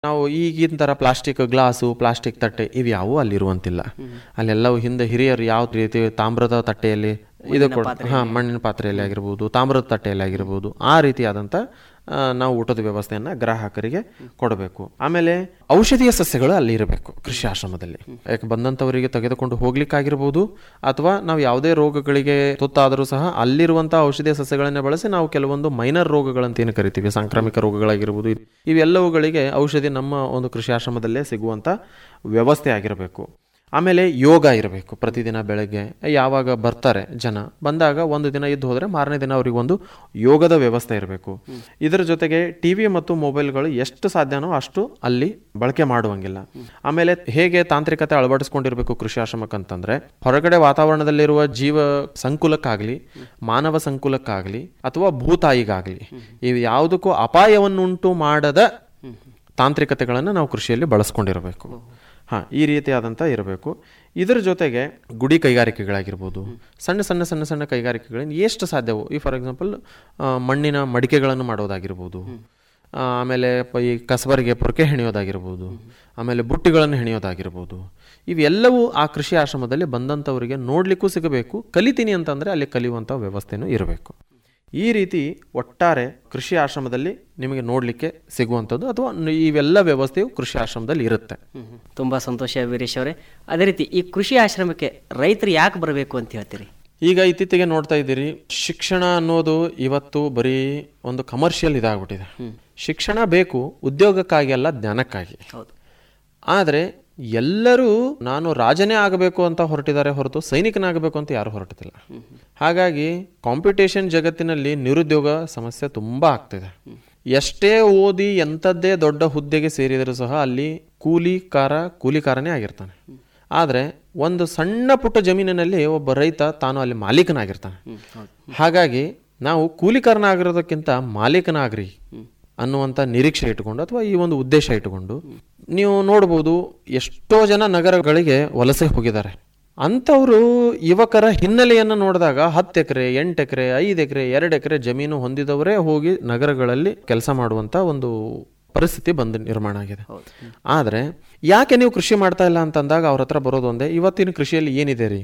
ನಾವು ಈಗಿನ ಥರ ಪ್ಲಾಸ್ಟಿಕ್ ಗ್ಲಾಸು ಪ್ಲಾಸ್ಟಿಕ್ ತಟ್ಟೆ ಇವ್ಯಾವೂ ಅಲ್ಲಿರುವಂತಿಲ್ಲ ಅಲ್ಲೆಲ್ಲವೂ ಹಿಂದೆ ಹಿರಿಯರು ಯಾವ ರೀತಿ ತಾಮ್ರದ ತಟ್ಟೆಯಲ್ಲಿ ಇದು ಕೊಡ್ ಹಾಂ ಮಣ್ಣಿನ ಪಾತ್ರೆಯಲ್ಲಿ ಆಗಿರ್ಬೋದು ತಾಮ್ರದ ತಟ್ಟೆಯಲ್ಲಿ ಆಗಿರ್ಬೋದು ಆ ರೀತಿಯಾದಂಥ ಆ, ನಾವು ಊಟದ ವ್ಯವಸ್ಥೆಯನ್ನು ಗ್ರಾಹಕರಿಗೆ ಕೊಡಬೇಕು ಆಮೇಲೆ ಔಷಧೀಯ ಸಸ್ಯಗಳು ಅಲ್ಲಿ ಇರಬೇಕು ಕೃಷಿ ಆಶ್ರಮದಲ್ಲಿ ಯಾಕೆ ಬಂದಂಥವರಿಗೆ ತೆಗೆದುಕೊಂಡು ಹೋಗ್ಲಿಕ್ಕಾಗಿರ್ಬೋದು ಅಥವಾ ನಾವು ಯಾವುದೇ ರೋಗಗಳಿಗೆ ತುತ್ತಾದರೂ ಸಹ ಅಲ್ಲಿರುವಂಥ ಔಷಧೀಯ ಸಸ್ಯಗಳನ್ನೇ ಬಳಸಿ ನಾವು ಕೆಲವೊಂದು ಮೈನರ್ ರೋಗಗಳಂತ ಏನು ಕರಿತೀವಿ ಸಾಂಕ್ರಾಮಿಕ ರೋಗಗಳಾಗಿರ್ಬೋದು ಇದ್- ಇವೆಲ್ಲವುಗಳಿಗೆ ಔಷಧಿ ನಮ್ಮ ಒಂದು ಕೃಷಿ ಆಶ್ರಮದಲ್ಲೇ ಸಿಗುವಂಥ ವ್ಯವಸ್ಥೆ ಆಗಿರಬೇಕು ಆಮೇಲೆ ಯೋಗ ಇರಬೇಕು ಪ್ರತಿದಿನ ಬೆಳಗ್ಗೆ ಯಾವಾಗ ಬರ್ತಾರೆ ಜನ ಬಂದಾಗ ಒಂದು ದಿನ ಇದ್ದು ಹೋದರೆ ಮಾರನೇ ದಿನ ಅವ್ರಿಗೆ ಒಂದು ಯೋಗದ ವ್ಯವಸ್ಥೆ ಇರಬೇಕು ಇದರ ಜೊತೆಗೆ ಟಿ ವಿ ಮತ್ತು ಮೊಬೈಲ್ಗಳು ಎಷ್ಟು ಸಾಧ್ಯನೋ ಅಷ್ಟು ಅಲ್ಲಿ ಬಳಕೆ ಮಾಡುವಂಗಿಲ್ಲ ಆಮೇಲೆ ಹೇಗೆ ತಾಂತ್ರಿಕತೆ ಅಳವಡಿಸ್ಕೊಂಡಿರ್ಬೇಕು ಕೃಷಿ ಆಶ್ರಮಕ್ಕಂತಂದ್ರೆ ಹೊರಗಡೆ ವಾತಾವರಣದಲ್ಲಿರುವ ಜೀವ ಸಂಕುಲಕ್ಕಾಗಲಿ ಮಾನವ ಸಂಕುಲಕ್ಕಾಗಲಿ ಅಥವಾ ಭೂತಾಯಿಗಾಗಲಿ ಇವು ಯಾವುದಕ್ಕೂ ಅಪಾಯವನ್ನುಂಟು ಮಾಡದ ತಾಂತ್ರಿಕತೆಗಳನ್ನು ನಾವು ಕೃಷಿಯಲ್ಲಿ ಬಳಸ್ಕೊಂಡಿರಬೇಕು ಹಾಂ ಈ ರೀತಿಯಾದಂಥ ಇರಬೇಕು ಇದರ ಜೊತೆಗೆ ಗುಡಿ ಕೈಗಾರಿಕೆಗಳಾಗಿರ್ಬೋದು ಸಣ್ಣ ಸಣ್ಣ ಸಣ್ಣ ಸಣ್ಣ ಕೈಗಾರಿಕೆಗಳನ್ನು ಎಷ್ಟು ಸಾಧ್ಯವೋ ಈ ಫಾರ್ ಎಕ್ಸಾಂಪಲ್ ಮಣ್ಣಿನ ಮಡಿಕೆಗಳನ್ನು ಮಾಡೋದಾಗಿರ್ಬೋದು ಆ, ಆಮೇಲೆ ಪ- ಈ ಕಸಬರಿಗೆ ಪೊರಕೆ ಹೆಣೆಯೋದಾಗಿರ್ಬೋದು ಆಮೇಲೆ ಬುಟ್ಟಿಗಳನ್ನು ಹೆಣೆಯೋದಾಗಿರ್ಬೋದು ಇವೆಲ್ಲವೂ ಆ ಕೃಷಿ ಆಶ್ರಮದಲ್ಲಿ ಬಂದಂಥವರಿಗೆ ನೋಡಲಿಕ್ಕೂ ಸಿಗಬೇಕು ಕಲಿತೀನಿ ಅಂತಂದರೆ ಅಲ್ಲಿ ಕಲಿಯುವಂಥ ವ್ಯವಸ್ಥೆನೂ ಇರಬೇಕು ಈ ರೀತಿ ಒಟ್ಟಾರೆ ಕೃಷಿ ಆಶ್ರಮದಲ್ಲಿ ನಿಮಗೆ ನೋಡಲಿಕ್ಕೆ ಸಿಗುವಂಥದ್ದು ಅಥವಾ ನ- ಇವೆಲ್ಲ ವ್ಯವಸ್ಥೆಯು ಕೃಷಿ ಆಶ್ರಮದಲ್ಲಿ ಇರುತ್ತೆ ತುಂಬ ಸಂತೋಷ ವೀರೇಶ್ ಅವರೇ ಅದೇ ರೀತಿ ಈ ಕೃಷಿ ಆಶ್ರಮಕ್ಕೆ ರೈತರು ಯಾಕೆ ಬರಬೇಕು ಅಂತ ಹೇಳ್ತೀರಿ ಈಗ ಇತ್ತೀಚೆಗೆ ನೋಡ್ತಾ ಇದ್ದೀರಿ ಶಿಕ್ಷಣ ಅನ್ನೋದು ಇವತ್ತು ಬರೀ ಒಂದು ಕಮರ್ಷಿಯಲ್ ಇದಾಗ್ಬಿಟ್ಟಿದೆ ಶಿಕ್ಷಣ ಬೇಕು ಉದ್ಯೋಗಕ್ಕಾಗಿ ಅಲ್ಲ ಜ್ಞಾನಕ್ಕಾಗಿ ಹೌದು ಆದರೆ ಎಲ್ಲರೂ ನಾನು ರಾಜನೇ ಆಗಬೇಕು ಅಂತ ಹೊರಟಿದ್ದಾರೆ ಹೊರತು ಸೈನಿಕನಾಗಬೇಕು ಅಂತ ಯಾರು ಹೊರಟಿಲ್ಲ ಹಾಗಾಗಿ ಕಾಂಪಿಟೇಷನ್ ಜಗತ್ತಿನಲ್ಲಿ ನಿರುದ್ಯೋಗ ಸಮಸ್ಯೆ ತುಂಬ ಆಗ್ತಿದೆ ಎಷ್ಟೇ ಓದಿ ಎಂಥದ್ದೇ ದೊಡ್ಡ ಹುದ್ದೆಗೆ ಸೇರಿದರೂ ಸಹ ಅಲ್ಲಿ ಕೂಲಿಕಾರ ಕೂಲಿಕಾರನೇ ಆಗಿರ್ತಾನೆ ಆದರೆ ಒಂದು ಸಣ್ಣ ಪುಟ್ಟ ಜಮೀನಿನಲ್ಲಿ ಒಬ್ಬ ರೈತ ತಾನು ಅಲ್ಲಿ ಮಾಲೀಕನಾಗಿರ್ತಾನೆ ಹಾಗಾಗಿ ನಾವು ಕೂಲಿಕಾರನಾಗಿರೋದಕ್ಕಿಂತ ಮಾಲೀಕನಾಗ್ರಿ ಅನ್ನುವಂಥ ನಿರೀಕ್ಷೆ ಇಟ್ಟುಕೊಂಡು ಅಥವಾ ಈ ಒಂದು ಉದ್ದೇಶ ಇಟ್ಟುಕೊಂಡು ನೀವು ನೋಡ್ಬೋದು ಎಷ್ಟೋ ಜನ ನಗರಗಳಿಗೆ ವಲಸೆ ಹೋಗಿದ್ದಾರೆ ಅಂಥವರು ಯುವಕರ ಹಿನ್ನೆಲೆಯನ್ನು ನೋಡಿದಾಗ ಹತ್ತು ಎಕರೆ ಎಂಟು ಎಕರೆ ಐದು ಎಕರೆ ಎರಡು ಎಕರೆ ಜಮೀನು ಹೊಂದಿದವರೇ ಹೋಗಿ ನಗರಗಳಲ್ಲಿ ಕೆಲಸ ಮಾಡುವಂಥ ಒಂದು ಪರಿಸ್ಥಿತಿ ಬಂದು ನಿರ್ಮಾಣ ಆಗಿದೆ ಆದರೆ ಯಾಕೆ ನೀವು ಕೃಷಿ ಮಾಡ್ತಾ ಇಲ್ಲ ಅಂತಂದಾಗ ಅವ್ರ ಹತ್ರ ಬರೋದು ಒಂದೇ ಇವತ್ತಿನ ಕೃಷಿಯಲ್ಲಿ ಏನಿದೆ ರೀ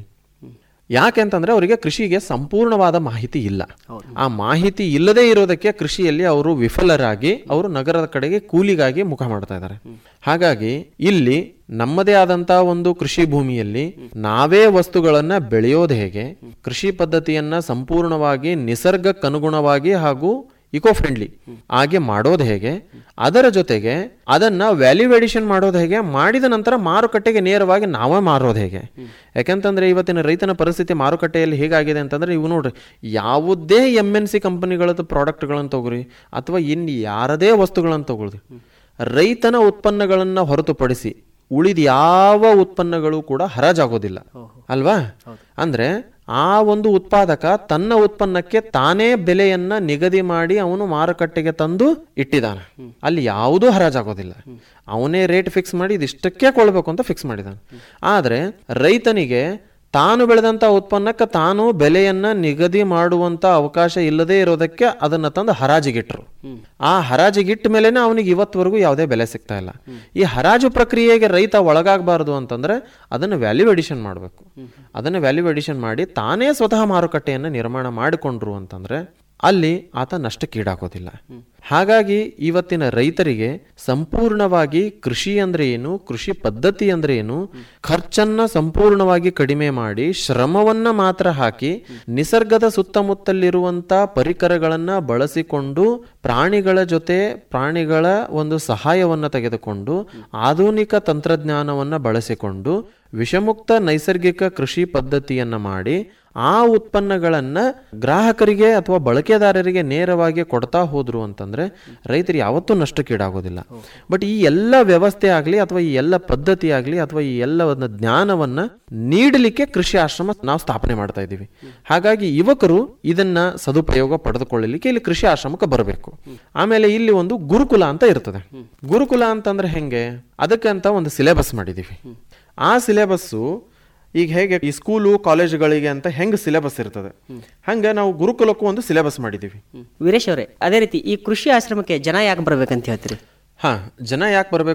ಯಾಕೆ ಅಂತಂದ್ರೆ ಅವರಿಗೆ ಕೃಷಿಗೆ ಸಂಪೂರ್ಣವಾದ ಮಾಹಿತಿ ಇಲ್ಲ ಆ ಮಾಹಿತಿ ಇಲ್ಲದೆ ಇರೋದಕ್ಕೆ ಕೃಷಿಯಲ್ಲಿ ಅವರು ವಿಫಲರಾಗಿ ಅವರು ನಗರದ ಕಡೆಗೆ ಕೂಲಿಗಾಗಿ ಮುಖ ಮಾಡ್ತಾ ಇದ್ದಾರೆ ಹಾಗಾಗಿ ಇಲ್ಲಿ ನಮ್ಮದೇ ಆದಂತ ಒಂದು ಕೃಷಿ ಭೂಮಿಯಲ್ಲಿ ನಾವೇ ವಸ್ತುಗಳನ್ನ ಬೆಳೆಯೋದು ಹೇಗೆ ಕೃಷಿ ಪದ್ಧತಿಯನ್ನ ಸಂಪೂರ್ಣವಾಗಿ ನಿಸರ್ಗಕ್ಕನುಗುಣವಾಗಿ ಹಾಗೂ ಇಕೋ ಫ್ರೆಂಡ್ಲಿ ಹಾಗೆ ಮಾಡೋದು ಹೇಗೆ ಅದರ ಜೊತೆಗೆ ಅದನ್ನ ವ್ಯಾಲ್ಯೂ ಎಡಿಷನ್ ಮಾಡೋದು ಹೇಗೆ ಮಾಡಿದ ನಂತರ ಮಾರುಕಟ್ಟೆಗೆ ನೇರವಾಗಿ ನಾವೇ ಮಾರೋದು ಹೇಗೆ ಯಾಕೆಂತಂದ್ರೆ ಇವತ್ತಿನ ರೈತನ ಪರಿಸ್ಥಿತಿ ಮಾರುಕಟ್ಟೆಯಲ್ಲಿ ಹೇಗಾಗಿದೆ ಅಂತಂದ್ರೆ ಇವು ನೋಡ್ರಿ ಯಾವುದೇ ಎಮ್ ಎನ್ ಸಿ ಕಂಪನಿಗಳದ್ದು ಪ್ರಾಡಕ್ಟ್ಗಳನ್ನು ತಗೋರಿ ಅಥವಾ ಇನ್ನು ಯಾರದೇ ವಸ್ತುಗಳನ್ನು ತಗೊಳ್ರಿ ರೈತನ ಉತ್ಪನ್ನಗಳನ್ನು ಹೊರತುಪಡಿಸಿ ಉಳಿದ ಯಾವ ಉತ್ಪನ್ನಗಳು ಕೂಡ ಹರಾಜಾಗೋದಿಲ್ಲ ಅಲ್ವಾ ಅಂದ್ರೆ ಆ ಒಂದು ಉತ್ಪಾದಕ ತನ್ನ ಉತ್ಪನ್ನಕ್ಕೆ ತಾನೇ ಬೆಲೆಯನ್ನ ನಿಗದಿ ಮಾಡಿ ಅವನು ಮಾರುಕಟ್ಟೆಗೆ ತಂದು ಇಟ್ಟಿದ್ದಾನೆ ಅಲ್ಲಿ ಯಾವುದೂ ಹರಾಜಾಗೋದಿಲ್ಲ ಅವನೇ ರೇಟ್ ಫಿಕ್ಸ್ ಮಾಡಿ ಇದಿಷ್ಟಕ್ಕೆ ಕೊಳ್ಬೇಕು ಅಂತ ಫಿಕ್ಸ್ ಮಾಡಿದ್ದಾನೆ ಆದರೆ ರೈತನಿಗೆ ತಾನು ಬೆಳೆದಂಥ ಉತ್ಪನ್ನಕ್ಕೆ ತಾನು ಬೆಲೆಯನ್ನ ನಿಗದಿ ಮಾಡುವಂತ ಅವಕಾಶ ಇಲ್ಲದೆ ಇರೋದಕ್ಕೆ ಅದನ್ನ ತಂದು ಹರಾಜಿಗಿಟ್ರು ಆ ಹರಾಜಿಗಿಟ್ಟ ಮೇಲೆನೆ ಅವನಿಗೆ ಇವತ್ತವರೆಗೂ ಯಾವುದೇ ಬೆಲೆ ಸಿಗ್ತಾ ಇಲ್ಲ ಈ ಹರಾಜು ಪ್ರಕ್ರಿಯೆಗೆ ರೈತ ಒಳಗಾಗಬಾರ್ದು ಅಂತಂದ್ರೆ ಅದನ್ನು ವ್ಯಾಲ್ಯೂ ಎಡಿಷನ್ ಮಾಡಬೇಕು ಅದನ್ನು ವ್ಯಾಲ್ಯೂ ಎಡಿಷನ್ ಮಾಡಿ ತಾನೇ ಸ್ವತಃ ಮಾರುಕಟ್ಟೆಯನ್ನು ನಿರ್ಮಾಣ ಮಾಡಿಕೊಂಡ್ರು ಅಂತಂದ್ರೆ ಅಲ್ಲಿ ಆತ ನಷ್ಟಕ್ಕೀಡಾಗೋದಿಲ್ಲ ಹಾಗಾಗಿ ಇವತ್ತಿನ ರೈತರಿಗೆ ಸಂಪೂರ್ಣವಾಗಿ ಕೃಷಿ ಅಂದ್ರೆ ಏನು ಕೃಷಿ ಪದ್ಧತಿ ಅಂದ್ರೆ ಏನು ಖರ್ಚನ್ನ ಸಂಪೂರ್ಣವಾಗಿ ಕಡಿಮೆ ಮಾಡಿ ಶ್ರಮವನ್ನ ಮಾತ್ರ ಹಾಕಿ ನಿಸರ್ಗದ ಸುತ್ತಮುತ್ತಲಿರುವಂತ ಪರಿಕರಗಳನ್ನ ಬಳಸಿಕೊಂಡು ಪ್ರಾಣಿಗಳ ಜೊತೆ ಪ್ರಾಣಿಗಳ ಒಂದು ಸಹಾಯವನ್ನ ತೆಗೆದುಕೊಂಡು ಆಧುನಿಕ ತಂತ್ರಜ್ಞಾನವನ್ನ ಬಳಸಿಕೊಂಡು ವಿಷಮುಕ್ತ ನೈಸರ್ಗಿಕ ಕೃಷಿ ಪದ್ಧತಿಯನ್ನ ಮಾಡಿ ಆ ಉತ್ಪನ್ನಗಳನ್ನ ಗ್ರಾಹಕರಿಗೆ ಅಥವಾ ಬಳಕೆದಾರರಿಗೆ ನೇರವಾಗಿ ಕೊಡ್ತಾ ಹೋದ್ರು ಅಂತಂದ್ರೆ ರೈತರು ಯಾವತ್ತೂ ನಷ್ಟಕ್ಕೀಡಾಗೋದಿಲ್ಲ ಬಟ್ ಈ ಎಲ್ಲ ವ್ಯವಸ್ಥೆ ಆಗಲಿ ಅಥವಾ ಈ ಎಲ್ಲ ಪದ್ಧತಿ ಆಗಲಿ ಅಥವಾ ಈ ಎಲ್ಲ ಒಂದು ಜ್ಞಾನವನ್ನ ನೀಡಲಿಕ್ಕೆ ಕೃಷಿ ಆಶ್ರಮ ನಾವು ಸ್ಥಾಪನೆ ಮಾಡ್ತಾ ಇದ್ದೀವಿ ಹಾಗಾಗಿ ಯುವಕರು ಇದನ್ನ ಸದುಪಯೋಗ ಪಡೆದುಕೊಳ್ಳಲಿಕ್ಕೆ ಇಲ್ಲಿ ಕೃಷಿ ಆಶ್ರಮಕ್ಕೆ ಬರಬೇಕು ಆಮೇಲೆ ಇಲ್ಲಿ ಒಂದು ಗುರುಕುಲ ಅಂತ ಇರ್ತದೆ ಗುರುಕುಲ ಅಂತಂದ್ರೆ ಹೆಂಗೆ ಅದಕ್ಕಂತ ಒಂದು ಸಿಲೆಬಸ್ ಮಾಡಿದೀವಿ ಆ ಸಿಲೆಬಸ್ಸು ಈಗ ಹೇಗೆ ಈ ಸ್ಕೂಲು ಕಾಲೇಜುಗಳಿಗೆ ಅಂತ ಹೆಂಗೆ ಸಿಲೆಬಸ್ ಇರ್ತದೆ ಹಂಗೆ ನಾವು ಗುರುಕುಲಕ್ಕೂ ಒಂದು ಸಿಲೆಬಸ್ ಮಾಡಿದ್ದೀವಿ ವೀರೇಶ್ ಅವರೇ ಅದೇ ರೀತಿ ಈ ಕೃಷಿ ಆಶ್ರಮಕ್ಕೆ ಜನ ಯಾಕೆ ಬರ್ಬೇಕಂತ ಹೇಳ್ತೀರಿ ಹಾ ಜನ ಯಾಕೆ ಬರಬೇಕು